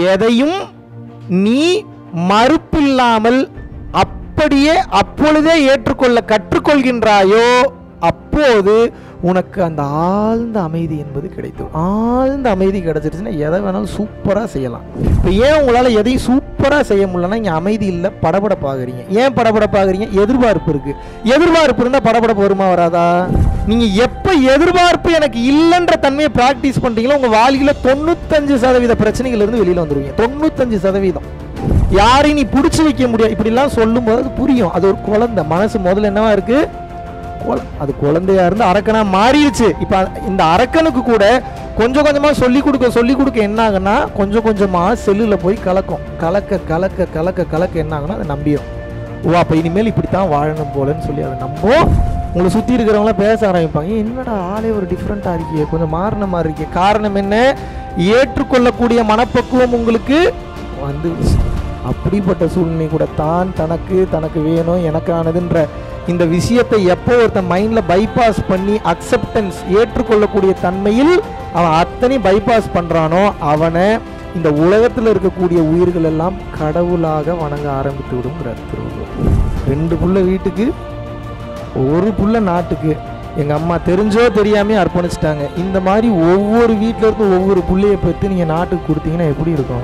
எதையும் நீ மறுப்பில்லாமல் அப்படியே அப்பொழுதே ஏற்றுக்கொள்ள கற்றுக்கொள்கின்றாயோ அப்போது உனக்கு அந்த ஆழ்ந்த அமைதி என்பது கிடைக்கும் ஆழ்ந்த அமைதி கிடைச்சிருச்சுன்னா எதை வேணாலும் சூப்பராக செய்யலாம் இப்போ ஏன் உங்களால் எதையும் சூப்பராக செய்ய முடியலன்னா இங்கே அமைதி இல்லை படபடப்பாகிறீங்க ஏன் படபடப்பாகிறீங்க எதிர்பார்ப்பு இருக்குது எதிர்பார்ப்பு இருந்தால் படபடப்பு வருமா வராதா நீங்கள் எப்போ எதிர்பார்ப்பு எனக்கு இல்லைன்ற தன்மையை ப்ராக்டிஸ் பண்ணுறீங்களோ உங்கள் வாழ்க்கையில் தொண்ணூத்தஞ்சு சதவீத பிரச்சனைகள் இருந்து வெளியில் வந்துருவீங்க தொண்ணூத்தஞ்சு சதவீதம் யாரையும் நீ பிடிச்சி வைக்க முடியாது இப்படிலாம் சொல்லும்போது அது புரியும் அது ஒரு குழந்தை மனசு முதல்ல என்னவா இருக்கு குழ- அது குழந்தையா இருந்து அரக்கனா மாறிடுச்சு இப்போ இந்த அரக்கனுக்கு கூட கொஞ்சம் கொஞ்சமாக சொல்லி கொடுக்க சொல்லி கொடுக்க என்ன ஆகுன்னா கொஞ்சம் கொஞ்சமாக செல்லில் போய் கலக்கும் கலக்க கலக்க கலக்க கலக்க என்ன ஆகுன்னா அதை நம்பிடும் ஓ அப்போ இனிமேல் இப்படித்தான் வாழணும் போலன்னு சொல்லி அதை நம்பும் உங்களை சுற்றி இருக்கிறவங்களாம் பேச ஆரம்பிப்பாங்க "ஏய், என்னடா ஆளே ஒரு டிஃப்ரெண்ட்டாக இருக்கியே கொஞ்சம் மாறின மாதிரி இருக்கே காரணம் என்ன ஏற்றுக்கொள்ளக்கூடிய மனப்பக்குவம் உங்களுக்கு வந்துடுச்சு அப்படிப்பட்ட சூழ்நிலை கூட தான் தனக்கு தனக்கு வேணும் எனக்கானதுன்ற இந்த விஷயத்தை எப்போ ஒருத்தன் மைண்டில் பைபாஸ் பண்ணி அக்செப்டன்ஸ் ஏற்றுக்கொள்ளக்கூடிய தன்மையில் அவன் அத்தனை பைபாஸ் பண்ணுறானோ அவனை இந்த உலகத்தில் இருக்கக்கூடிய உயிர்கள் எல்லாம் கடவுளாக வணங்க ஆரம்பித்து விடுங்கிறார் திருவள்ளுவர் ரெண்டு புள்ள வீட்டுக்கு ஒரு புள்ள நாட்டுக்கு எங்கள் அம்மா தெரிஞ்சோ தெரியாமே அர்ப்பணிச்சிட்டாங்க இந்த மாதிரி ஒவ்வொரு வீட்டில இருந்து ஒவ்வொரு புள்ளைய பெற்று நீங்கள் நாட்டுக்கு கொடுத்தீங்கன்னா எப்படி இருக்கும்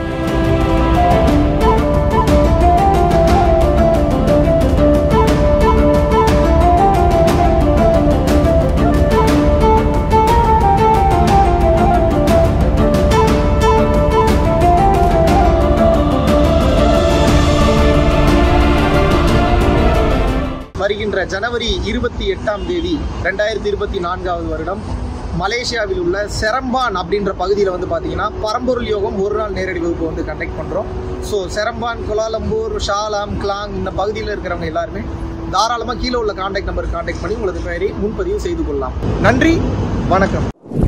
வருகின்ற ஜனவரி இருபத்தி எட்டாம் தேதி ரெண்டாயிரத்தி இருபத்தி நான்காவது வருடம் மலேசியாவில் உள்ள செரம்பான் அப்படின்ற பகுதியில் வந்து பார்த்தீங்கன்னா பரம்பொருள் யோகம் ஒரு நாள் நேரடி வகுப்பு வந்து கண்டக்ட் பண்ணுறோம் so Seremban Kuala Lumpur Shah Alam Klang இந்த பகுதியில் இருக்கிறவங்க எல்லாருமே தாராளமாக கீழே உள்ள காண்டாக்ட் நம்பருக்கு காண்டாக்ட் பண்ணி உங்களது பெயரை முன்பதிவு செய்து கொள்ளலாம் நன்றி வணக்கம்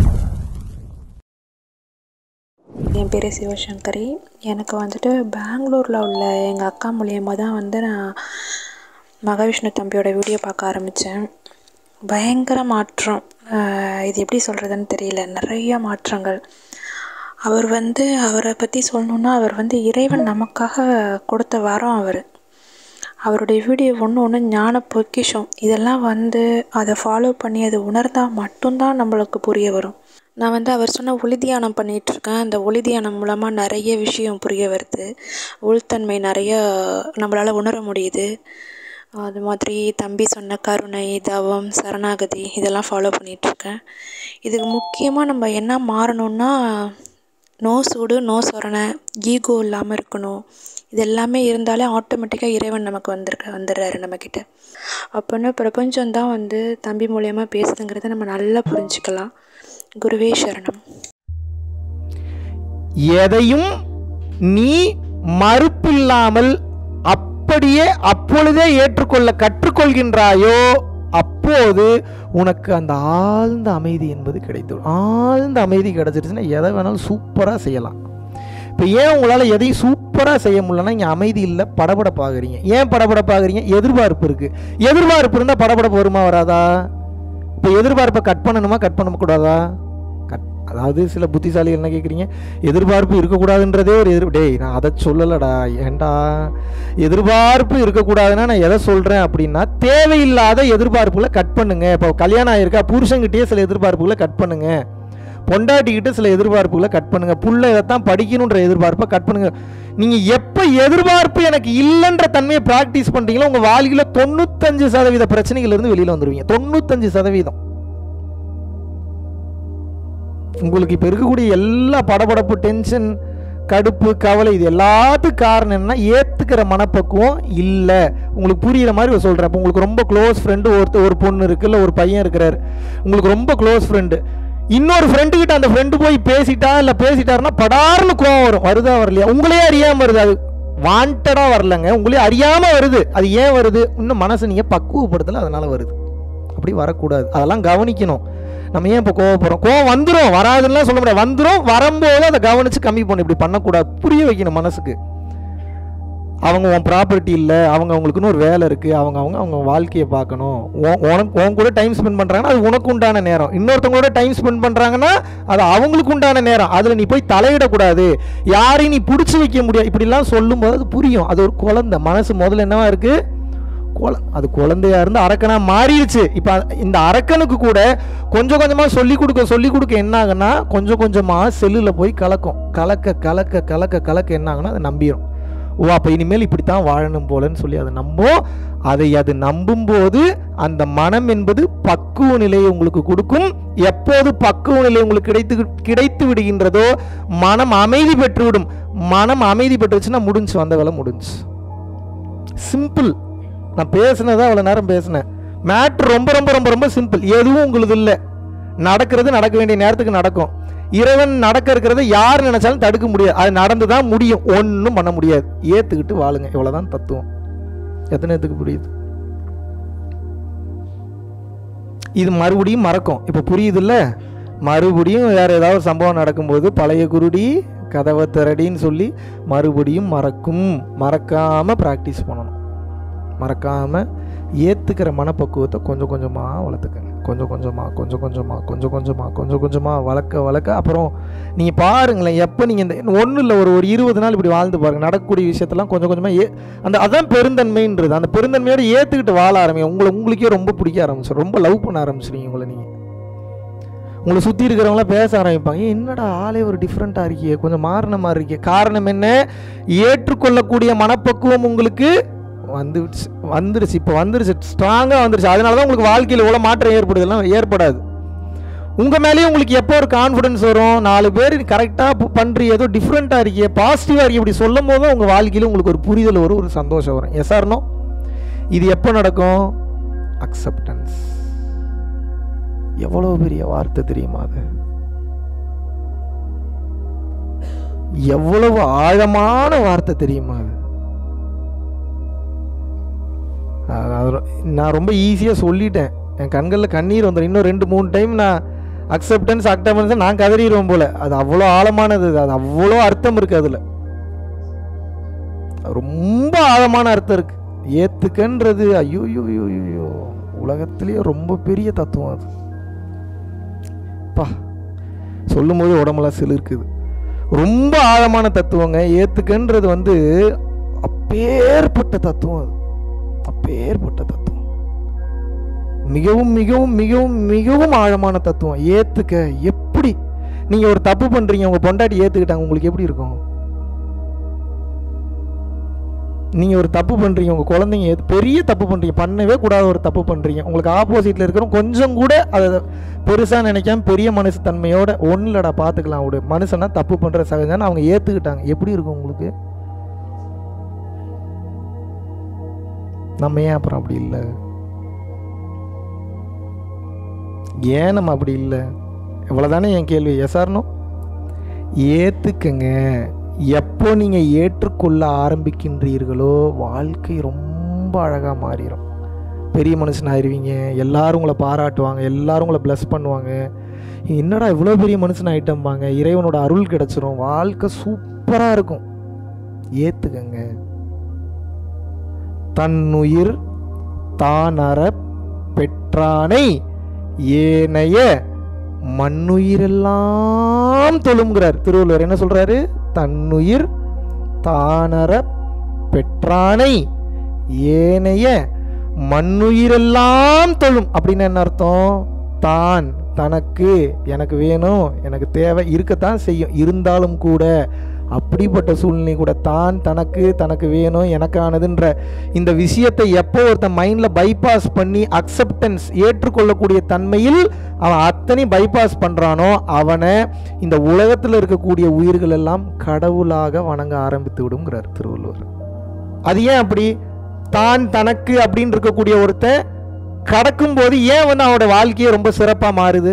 என் பேர் சிவசங்கரி எனக்கு வந்துட்டு பெங்களூரில் உள்ள எங்கள் அக்கா மூலியமாக தான் வந்து நான் மகாவிஷ்ணு தம்பியோட வீடியோ பார்க்க ஆரம்பித்தேன் பயங்கர மாற்றம் ஆஹ் இது எப்படி சொல்கிறதுன்னு தெரியல நிறைய மாற்றங்கள் அவர் வந்து அவரை பற்றி சொல்லணுன்னா அவர் வந்து இறைவன் நமக்காக கொடுத்த வரம் அவர் அவருடைய வீடியோ ஒன்று ஒன்று ஞான பொக்கிஷம் இதெல்லாம் வந்து அதை ஃபாலோ பண்ணி அதை உணர்ந்தால் மட்டும்தான் நம்மளுக்கு புரிய வரும் நான் வந்து அவர் சொன்ன ஒளி தியானம் பண்ணிட்டு இருக்கேன் அந்த ஒளி தியானம் மூலமாக நிறைய விஷயம் புரிய வருது உள்தன்மை நிறைய நம்மளால் உணர முடியுது அது மாதிரி தம்பி சொன்ன கருணை தவம் சரணாகதி இதெல்லாம் ஃபாலோ பண்ணிகிட்ருக்கேன் இதுக்கு முக்கியமாக நம்ம என்ன மாறணும்னா நோ சூடு நோ சொரணை ஈகோ இல்லாமல் இருக்கணும் இது எல்லாமே இருந்தாலே ஆட்டோமேட்டிக்காக இறைவன் நமக்கு வந்திருக்க வந்துடுறாரு நம்மக்கிட்ட அப்போன்னா பிரபஞ்சம்தான் வந்து தம்பி மூலயமா பேசுதுங்கிறத நம்ம நல்லா புரிஞ்சுக்கலாம் குருவே சரணம் எதையும் நீ மறுப்பில்லாமல் அப்படியே அப்பொழுதே ஏற்றுக்கொள்ள கற்றுக்கொள்கின்றாயோ அப்போது உனக்கு அந்த ஆழ்ந்த அமைதி என்பது கிடைத்துடும் ஆழ்ந்த அமைதி கிடைச்சிருச்சுன்னா எதை வேணாலும் சூப்பராக செய்யலாம் இப்போ ஏன் உங்களால் எதையும் சூப்பராக செய்ய முடியலன்னா இங்கே அமைதி இல்லை படபடப்பாகிறீங்க ஏன் படபடப்பாகிறீங்க எதிர்பார்ப்பு இருக்குது எதிர்பார்ப்பு இருந்தால் படபடப்பு வருமா வராதா இப்போ எதிர்பார்ப்பை கட் பண்ணணுமா கட் பண்ணக்கூடாதா கட் அதாவது சில புத்திசாலிகள் என்ன கேட்குறீங்க எதிர்பார்ப்பு இருக்கக்கூடாதுன்றதே ஒரு எதிர் டேய் நான் அதை சொல்லலடா ஏன்டா எதிர்பார்ப்பு இருக்கக்கூடாதுன்னா நான் எதை சொல்கிறேன் அப்படின்னா தேவையில்லாத எதிர்பார்ப்புகளை கட் பண்ணுங்க இப்போ கல்யாணம் ஆயிருக்கா புருஷன்கிட்டயே சில எதிர்பார்ப்புகளை கட் பண்ணுங்க பொண்டாட்டிக்கிட்ட சில எதிர்பார்ப்புகளை கட் பண்ணுங்க புள்ள இதைத்தான் படிக்கணுன்ற எதிர்பார்ப்பை கட் பண்ணுங்க நீங்க எப்ப எதிர்பார்ப்பு எனக்கு இல்லைன்ற தன்மையை ப்ராக்டிஸ் பண்றீங்களோ உங்க வாழ்க்கையில் தொண்ணூத்தஞ்சு சதவீத பிரச்சனைகள் இருந்து வெளியில வந்துருவீங்க தொண்ணூத்தஞ்சு சதவீதம் உங்களுக்கு இப்போ இருக்கக்கூடிய எல்லா படபடப்பு டென்ஷன் கடுப்பு கவலை இது எல்லாத்துக்கும் காரணம் என்ன ஏற்றுக்கிற மனப்பக்குவம் இல்லை உங்களுக்கு புரியுற மாதிரி சொல்கிறேன் இப்போ உங்களுக்கு ரொம்ப க்ளோஸ் ஃப்ரெண்டு ஒருத்தர் ஒரு பொண்ணு இருக்கு இல்லை ஒரு பையன் இருக்கிறாரு உங்களுக்கு ரொம்ப க்ளோஸ் ஃப்ரெண்டு இன்னொரு ஃப்ரெண்டு கிட்ட அந்த ஃப்ரெண்டு போய் பேசிட்டா இல்லை பேசிட்டாருன்னா படார்னு கோவம் வரும் வருதா வரலையா உங்களே அறியாமல் வருது அது வாண்டடாக வரலங்க உங்களே அறியாமல் வருது அது ஏன் வருது இன்னும் மனசை நீங்கள் பக்குவப்படுத்தலை அதனால வருது அப்படி வரக்கூடாது அதெல்லாம் கவனிக்கணும் நம்ம ஏன் இப்போ கோவப்படுறோம் கோவம் வந்துடும் வராதுன்னா சொல்ல முடியாது வந்துடும் வரும்போது அதை கவனித்து கம்மி பண்ணணும் இப்படி பண்ணக்கூடாது புரிய வைக்கணும் மனசுக்கு அவங்க உன் ப்ராப்பர்ட்டி இல்லை அவங்க அவங்களுக்குன்னு ஒரு வேலை இருக்குது அவங்க அவங்க அவங்க வாழ்க்கையை பார்க்கணும் உன் உனக்கு உன் கூட டைம் ஸ்பெண்ட் பண்ணுறாங்கன்னா அது உனக்கு உண்டான நேரம் இன்னொருத்தவங்களோட டைம் ஸ்பெண்ட் பண்ணுறாங்கன்னா அது அவங்களுக்கு உண்டான நேரம் அதில் நீ போய் தலையிடக்கூடாது யாரையும் நீ பிடிச்சி வைக்க முடியாது இப்படிலாம் சொல்லும்போது அது புரியும் அது ஒரு குழந்தை மனசு முதல்ல என்னவா இருக்குது குழ அது குழந்தையா இருந்து அரக்கனா மாறிடுச்சு இப்போ இந்த அரக்கனுக்கு கூட கொஞ்சம் கொஞ்சமாக சொல்லி கொடுக்க சொல்லி கொடுக்க என்ன ஆகுன்னா கொஞ்சம் கொஞ்சமாக செல்லில் போய் கலக்கும் கலக்க கலக்க கலக்க கலக்க என்ன ஆகுன்னா அதை நம்பிடும் ஓ அப்போ இனிமேல் இப்படி தான் வாழணும் போலன்னு சொல்லி அதை நம்பும் அதை அது நம்பும்போது அந்த மனம் என்பது பக்குவ நிலையை உங்களுக்கு கொடுக்கும் எப்போது பக்குவ நிலை உங்களுக்கு கிடைத்து கிடைத்து விடுகின்றதோ மனம் அமைதி பெற்றுவிடும் மனம் அமைதி பெற்றுச்சுன்னா முடிஞ்சு வந்த வேலை முடிஞ்சு சிம்பிள் நான் பேசுனதா அவ்வளோ நேரம் பேசினேன் மேட்ரு ரொம்ப ரொம்ப ரொம்ப ரொம்ப சிம்பிள் எதுவும் உங்களுக்கு இல்லை நடக்கிறது நடக்க வேண்டிய நேரத்துக்கு நடக்கும் இறைவன் நடக்க இருக்கிறத யார் நினைச்சாலும் தடுக்க முடியாது அது நடந்து தான் முடியும் ஒன்றும் பண்ண முடியாது ஏற்றுக்கிட்டு வாழுங்க இவ்வளோதான் தத்துவம் எத்தனை பேத்துக்கு புரியுது இது மறுபடியும் மறக்கும் இப்போ புரியுதுல்ல மறுபடியும் வேற ஏதாவது சம்பவம் நடக்கும்போது பழைய குருடி கதவை திரடின்னு சொல்லி மறுபடியும் மறக்கும் மறக்காம ப்ராக்டிஸ் பண்ணணும் மறக்காம ஏற்றுக்கிற மனப்பக்குவத்தை கொஞ்சம் கொஞ்சமாக வளர்த்துக்கங்க கொஞ்சம் கொஞ்சமாக கொஞ்சம் கொஞ்சமாக கொஞ்சம் கொஞ்சமாக கொஞ்சம் கொஞ்சமாக வளர்க்க வளர்க்க அப்புறம் நீங்கள் பாருங்களேன் எப்போ நீங்கள் இந்த ஒன்றும் இல்லை ஒரு ஒரு இருபது நாள் இப்படி வாழ்ந்து பாருங்கள் நடக்கக்கூடிய விஷயத்தெல்லாம் கொஞ்சம் கொஞ்சமாக ஏ அந்த அதான் பெருந்தன்மைன்றது அந்த பெருந்தன்மையோடு ஏற்றுக்கிட்டு வாழ ஆரம்பிங்க உங்களை உங்களுக்கே ரொம்ப பிடிக்க ஆரம்பிச்சிடும் ரொம்ப லவ் பண்ண ஆரம்பிச்சிடுங்க உங்களை நீங்கள் உங்களை சுற்றி இருக்கிறவங்களாம் பேச ஆரம்பிப்பாங்க "ஏய், என்னடா ஆளே ஒரு டிஃப்ரெண்ட்டாக இருக்கியே கொஞ்சம் மாறின மாதிரி இருக்கே காரணம் என்ன ஏற்றுக்கொள்ளக்கூடிய மனப்பக்குவம் உங்களுக்கு வந்துடுச்சு வந்துடுச்சு இப்போ வந்துருச்சு ஸ்ட்ராங்காக வந்துருச்சு அதனால தான் உங்களுக்கு வாழ்க்கையில் இவ்வளோ மாற்றம் ஏற்படுதெல்லாம் ஏற்படாது உங்கள் மேலேயே உங்களுக்கு எப்போ ஒரு கான்ஃபிடன்ஸ் வரும் நாலு பேர் கரெக்டாக பண்ணுறீ ஏதோ டிஃப்ரெண்ட்டாக இருக்கியே பாசிட்டிவாக இருக்கே இப்படி சொல்லும் போது தான் உங்கள் வாழ்க்கையில் உங்களுக்கு ஒரு புரிதல் வரும் ஒரு சந்தோஷம் வரும் எஸ் ஆர்னோ இது எப்போ நடக்கும் அக்செப்டன்ஸ் எவ்வளோ பெரிய வார்த்தை தெரியுமா அது எவ்வளவு ஆழமான வார்த்தை தெரியுமா அது அது- அது ரொ- நான் ரொம்ப ஈஸியாக சொல்லிட்டேன் என் கண்களில் கண்ணீர் வந்துடும் இன்னும் ரெண்டு மூணு டைம் நான் அக்செப்டன்ஸ் அக்டமன்ஸ் நான் கதறிடுவேன் போல அது அவ்வளோ ஆழமானது அது. அது அவ்வளோ அர்த்தம் இருக்கு அதில் ரொம்ப ஆழமான அர்த்தம் இருக்கு ஏத்துக்கன்றது ஐயோ ஐயோ ஐயோ ஐயோ உலகத்திலேயே ரொம்ப பெரிய தத்துவம் அது பா சொல்லும்போது உடம்பெல்லாம் சிலிர்க்குது ரொம்ப ஆழமான தத்துவங்க ஏத்துக்கன்றது வந்து அப்பேற்பட்ட தத்துவம் அது அப்பேற்பட்ட தத்துவம் மிகவும் மிகவும் மிகவும் மிகவும் ஆழமான தத்துவம் ஏத்துக்க எப்படி நீங்க ஒரு தப்பு பண்றீங்க உங்க பொண்டாட்டி ஏத்துக்கிட்டாங்க உங்களுக்கு எப்படி இருக்கும் நீங்க ஒரு தப்பு பண்றீங்க உங்க குழந்தைங்க ஏத்து- பெரிய தப்பு பண்றீங்க பண்ணவே கூடாத ஒரு தப்பு பண்றீங்க உங்களுக்கு ஆப்போசிட்ல இருக்கிறவங்க கொஞ்சம் கூட அதை பெருசா நினைக்காம பெரிய மனசு தன்மையோட ஒன்னுலடா பாத்துக்கலாம் விடு மனுஷனா தப்பு பண்ற சகஜம்னு அவங்க ஏத்துக்கிட்டாங்க எப்படி இருக்கும் உங்களுக்கு நம்ம ஏன் அப்புறம் அப்படி இல்லை ஏன் நம்ம அப்படி இல்லை இவ்வளோதானே என் கேள்வி எஸ்ஆர்னோ ஏற்றுக்கங்க எப்போ நீங்கள் ஏற்றுக்கொள்ள ஆரம்பிக்கின்றீர்களோ வாழ்க்கை ரொம்ப அழகாக மாறிடும் பெரிய மனுஷன் ஆயிருவீங்க எல்லாரும் உங்களை பாராட்டுவாங்க எல்லாரும் உங்களை ப்ளஸ் பண்ணுவாங்க என்னடா இவ்வளோ பெரிய மனுஷன் ஆயிட்டம்பாங்க இறைவனோட அருள் கிடச்சிரும் வாழ்க்கை சூப்பராக இருக்கும் ஏற்றுக்கங்க தன்னுயிர் தானற பெற்றானை ஏனைய மண்ணுயிரெல்லாம் தொழுங்கிறார் திருவள்ளுவர் என்ன சொல்றாரு தன்னுயிர் தானற பெற்றானை ஏனைய மண்ணுயிரெல்லாம் தொழும் அப்படின்னு என்ன அர்த்தம் தான் தனக்கு எனக்கு வேணும் எனக்கு தேவை இருக்கத்தான் செய்யும் இருந்தாலும் கூட அப்படிப்பட்ட சூழ்நிலை கூட தான் தனக்கு தனக்கு வேணும் எனக்கானதுன்ற இந்த விஷயத்தை எப்போ ஒருத்தன் மைண்டில் பைபாஸ் பண்ணி அக்செப்டன்ஸ் ஏற்றுக்கொள்ளக்கூடிய தன்மையில் அவன் அத்தனை பைபாஸ் பண்ணுறானோ அவனை இந்த உலகத்தில் இருக்கக்கூடிய உயிர்கள் எல்லாம் கடவுளாக வணங்க ஆரம்பித்து விடுங்கிறார் திருவள்ளுவர் அது ஏன் அப்படி தான் தனக்கு அப்படின்னு இருக்கக்கூடிய ஒருத்தன் கடக்கும்போது ஏன் வந்து அவனோட வாழ்க்கையே ரொம்ப சிறப்பாக மாறுது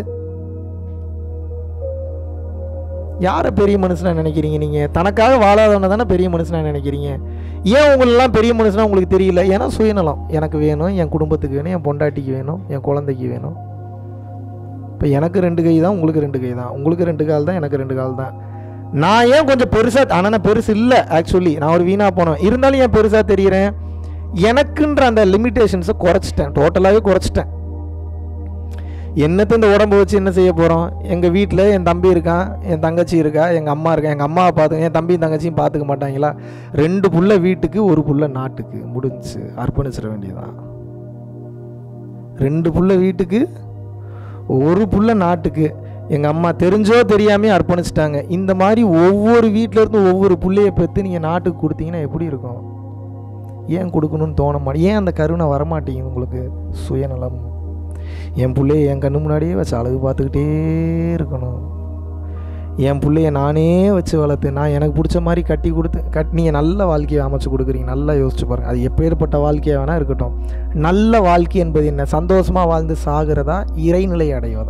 யாரை பெரிய மனுஷனா நினைக்கிறீங்க நீங்கள் தனக்காக வாழாதவனை தானே பெரிய மனுஷனா நினைக்கிறீங்க ஏன் உங்களெல்லாம் பெரிய மனுஷனா உங்களுக்கு தெரியல ஏன்னா சுயநலம் எனக்கு வேணும் என் குடும்பத்துக்கு வேணும் என் பொண்டாட்டிக்கு வேணும் என் குழந்தைக்கு வேணும் இப்போ எனக்கு ரெண்டு கை தான் உங்களுக்கு ரெண்டு கை தான் உங்களுக்கு ரெண்டு கால் தான் எனக்கு ரெண்டு கால் தான் நான் ஏன் கொஞ்சம் பெருசாக ஆனால் நான் பெருசு இல்லை ஆக்சுவலி நான் ஒரு வீணாக போனேன் இருந்தாலும் ஏன் பெருசாக தெரிகிறேன் எனக்குன்ற அந்த லிமிட்டேஷன்ஸை குறைச்சிட்டேன் டோட்டலாகவே குறைச்சிட்டேன் என்னத்தை இந்த உடம்பு வச்சு என்ன செய்ய போகிறோம் எங்கள் வீட்டில் என் தம்பி இருக்கான் என் தங்கச்சி இருக்கா எங்கள் அம்மா இருக்கா எங்கள் அம்மாவை பார்த்து என் தம்பியும் தங்கச்சியும் பார்த்துக்க மாட்டாங்களா ரெண்டு புள்ள வீட்டுக்கு ஒரு புள்ள நாட்டுக்கு முடிஞ்சு அர்ப்பணிச்சிட வேண்டியதான் ரெண்டு புள்ள வீட்டுக்கு ஒரு புள்ள நாட்டுக்கு எங்கள் அம்மா தெரிஞ்சோ தெரியாமே அர்ப்பணிச்சிட்டாங்க இந்த மாதிரி ஒவ்வொரு வீட்டில இருந்து ஒவ்வொரு புள்ளைய பெற்று நீங்கள் நாட்டுக்கு கொடுத்தீங்கன்னா எப்படி இருக்கும் ஏன் கொடுக்கணும்னு தோண மாட்டேன் ஏன் அந்த கருணை வரமாட்டேங்குது உங்களுக்கு சுயநலம் என் பிள்ளைய என் கண்ணு முன்னாடியே வச்சு அழகு பார்த்துக்கிட்டே இருக்கணும் என் பிள்ளைய நானே வச்சு வளர்த்து நான் எனக்கு பிடிச்ச மாதிரி கட்டி கொடுத்து கட் நீங்கள் நல்ல வாழ்க்கையை அமைச்சு கொடுக்குறீங்க நல்லா யோசிச்சு பாருங்க அது எப்பேற்பட்ட வாழ்க்கையாக வேணால் இருக்கட்டும் நல்ல வாழ்க்கை என்பது என்ன சந்தோஷமாக வாழ்ந்து சாகிறதா இறைநிலை அடைவதா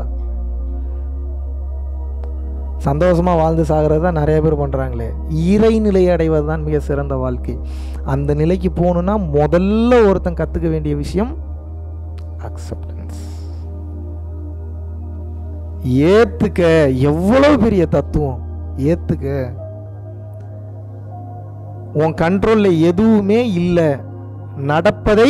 சந்தோஷமாக வாழ்ந்து சாகிறது தான் நிறைய பேர் பண்ணுறாங்களே இறைநிலை அடைவது தான் மிக சிறந்த வாழ்க்கை அந்த நிலைக்கு போகணுன்னா முதல்ல ஒருத்தன் கற்றுக்க வேண்டிய விஷயம் அக்செப்டன்ஸ் ஏத்துக்க எவ்வளவு பெரிய தத்துவம் ஏத்துக்க உன் கண்ட்ரோல்ல எதுவுமே இல்லை நடப்பதை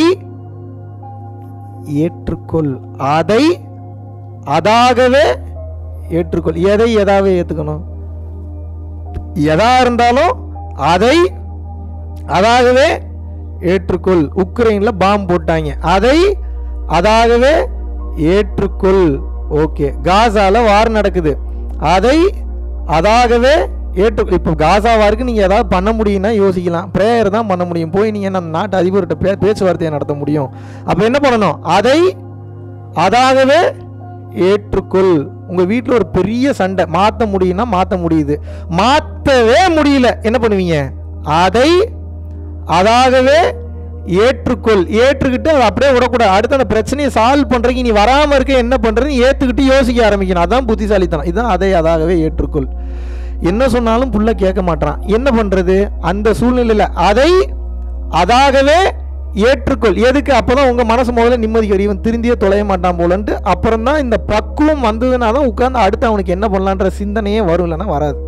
ஏற்றுக்கொள் அதை அதாகவே ஏற்றுக்கொள் எதை எதாவே ஏத்துக்கணும் எதா இருந்தாலும் அதை அதாகவே ஏற்றுக்கொள் உக்ரைன்ல பாம்பு போட்டாங்க அதை அதாகவே ஏற்றுக்கொள் ஓகே காசால வார் நடக்குது அதை அதாகவே ஏற்று இப்போ காசா வாருக்கு நீங்கள் ஏதாவது பண்ண முடியும்னா யோசிக்கலாம் ப்ரேயர் தான் பண்ண முடியும் போய் நீங்கள் நம்ம நாட்டு அதிபர்கிட்ட பே பேச்சுவார்த்தையை நடத்த முடியும் அப்போ என்ன பண்ணணும் அதை அதாகவே ஏற்றுக்கொள் உங்கள் வீட்டில் ஒரு பெரிய சண்டை மாற்ற முடியும்னா மாற்ற முடியுது மாற்றவே முடியல என்ன பண்ணுவீங்க அதை அதாகவே ஏற்றுக்கொள் ஏற்றுக்கிட்டு அதை அப்படியே விடக்கூடாது அடுத்து அந்த பிரச்சனையை சால்வ் பண்ணுறதுக்கு நீ வராமல் இருக்க என்ன பண்ணுறதுன்னு ஏற்றுக்கிட்டு யோசிக்க ஆரம்பிக்கணும் அதான் புத்திசாலித்தனம் இதுதான் அதை அதாகவே ஏற்றுக்கொள் என்ன சொன்னாலும் புள்ள கேட்க மாட்டான் என்ன பண்ணுறது அந்த சூழ்நிலையில் அதை அதாகவே ஏற்றுக்கொள் எதுக்கு அப்பதான் உங்க மனசு முதல்ல நிம்மதி இவன் திருந்தியே தொலைய மாட்டான் போலன்ட்டு அப்புறம் தான் இந்த பக்குவம் வந்ததுன்னா தான் உட்காந்து அடுத்து அவனுக்கு என்ன பண்ணலான்ற சிந்தனையே வரும் இல்லைன்னா வராது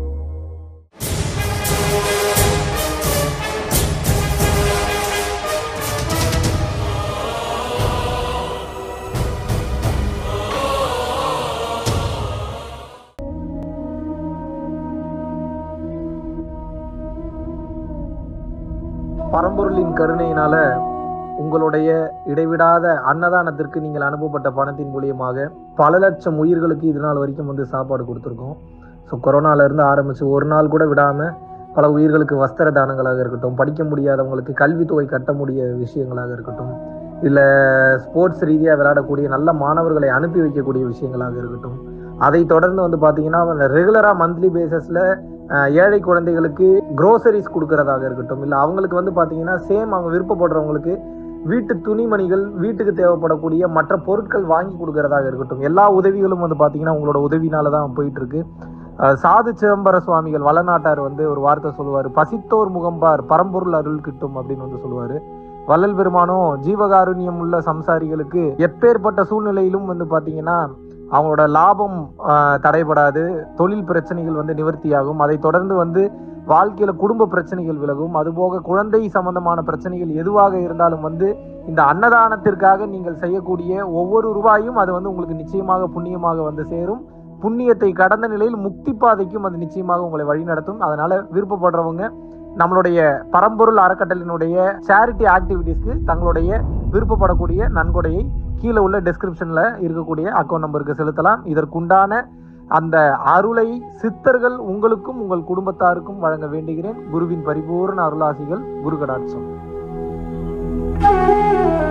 பரம்பொருளின் கருணையினால உங்களுடைய இடைவிடாத அன்னதானத்திற்கு நீங்கள் அனுப்பப்பட்ட பணத்தின் மூலியமாக பல லட்சம் உயிர்களுக்கு இது நாள் வரைக்கும் வந்து சாப்பாடு கொடுத்துருக்கோம் ஸோ கொரோனால இருந்து ஆரம்பிச்சு ஒரு நாள் கூட விடாம பல உயிர்களுக்கு வஸ்திர தானங்களாக இருக்கட்டும் படிக்க முடியாதவங்களுக்கு கல்வித்தொகை கட்ட முடிய விஷயங்களாக இருக்கட்டும் இல்லை ஸ்போர்ட்ஸ் ரீதியாக விளையாடக்கூடிய நல்ல மாணவர்களை அனுப்பி வைக்கக்கூடிய விஷயங்களாக இருக்கட்டும் அதை தொடர்ந்து வந்து பார்த்தீங்கன்னா ரெகுலராக மந்த்லி பேசிஸில் ஏழை குழந்தைகளுக்கு க்ரோசரிஸ் கொடுக்கறதாக இருக்கட்டும் இல்லை அவங்களுக்கு வந்து பார்த்தீங்கன்னா சேம் அவங்க விருப்பப்படுறவங்களுக்கு வீட்டு துணிமணிகள் வீட்டுக்கு தேவைப்படக்கூடிய மற்ற பொருட்கள் வாங்கி கொடுக்கறதாக இருக்கட்டும் எல்லா உதவிகளும் வந்து பார்த்தீங்கன்னா உங்களோட உதவினால தான் போயிட்டு இருக்கு அஹ் சாது சிதம்பர சுவாமிகள் வளநாட்டார் வந்து ஒரு வார்த்தை சொல்லுவார் பசித்தோர் முகம்பார் பரம்பொருள் அருள் கிட்டும் அப்படின்னு வந்து சொல்லுவாரு வள்ளல் பெருமானும் ஜீவகாருண்யம் உள்ள சம்சாரிகளுக்கு எப்பேற்பட்ட சூழ்நிலையிலும் வந்து பார்த்தீங்கன்னா அவங்களோட லாபம் ஆஹ், தடைபடாது தொழில் பிரச்சனைகள் வந்து நிவர்த்தியாகும் அதை தொடர்ந்து வந்து வாழ்க்கையில குடும்ப பிரச்சனைகள் விலகும் அதுபோக குழந்தை சம்பந்தமான பிரச்சனைகள் எதுவாக இருந்தாலும் வந்து இந்த அன்னதானத்திற்காக நீங்கள் செய்யக்கூடிய ஒவ்வொரு ரூபாயும் அது வந்து உங்களுக்கு நிச்சயமாக புண்ணியமாக வந்து சேரும் புண்ணியத்தை கடந்த நிலையில் முக்தி பாதைக்கும் அது நிச்சயமாக உங்களை வழிநடத்தும் அதனால விருப்பப்படுறவங்க நம்மளுடைய பரம்பொருள் அறக்கட்டளினுடைய சேரிட்டி ஆக்டிவிட்டீஸ்க்கு தங்களுடைய விருப்பப்படக்கூடிய நன்கொடையை கீழே உள்ள டெஸ்கிரிப்ஷன்ல இருக்கக்கூடிய அக்கௌண்ட் நம்பருக்கு செலுத்தலாம் இதற்குண்டான அந்த அருளை சித்தர்கள் உங்களுக்கும் உங்கள் குடும்பத்தாருக்கும் வழங்க வேண்டுகிறேன் குருவின் பரிபூர்ண அருளாசிகள் குரு கடாட்சம்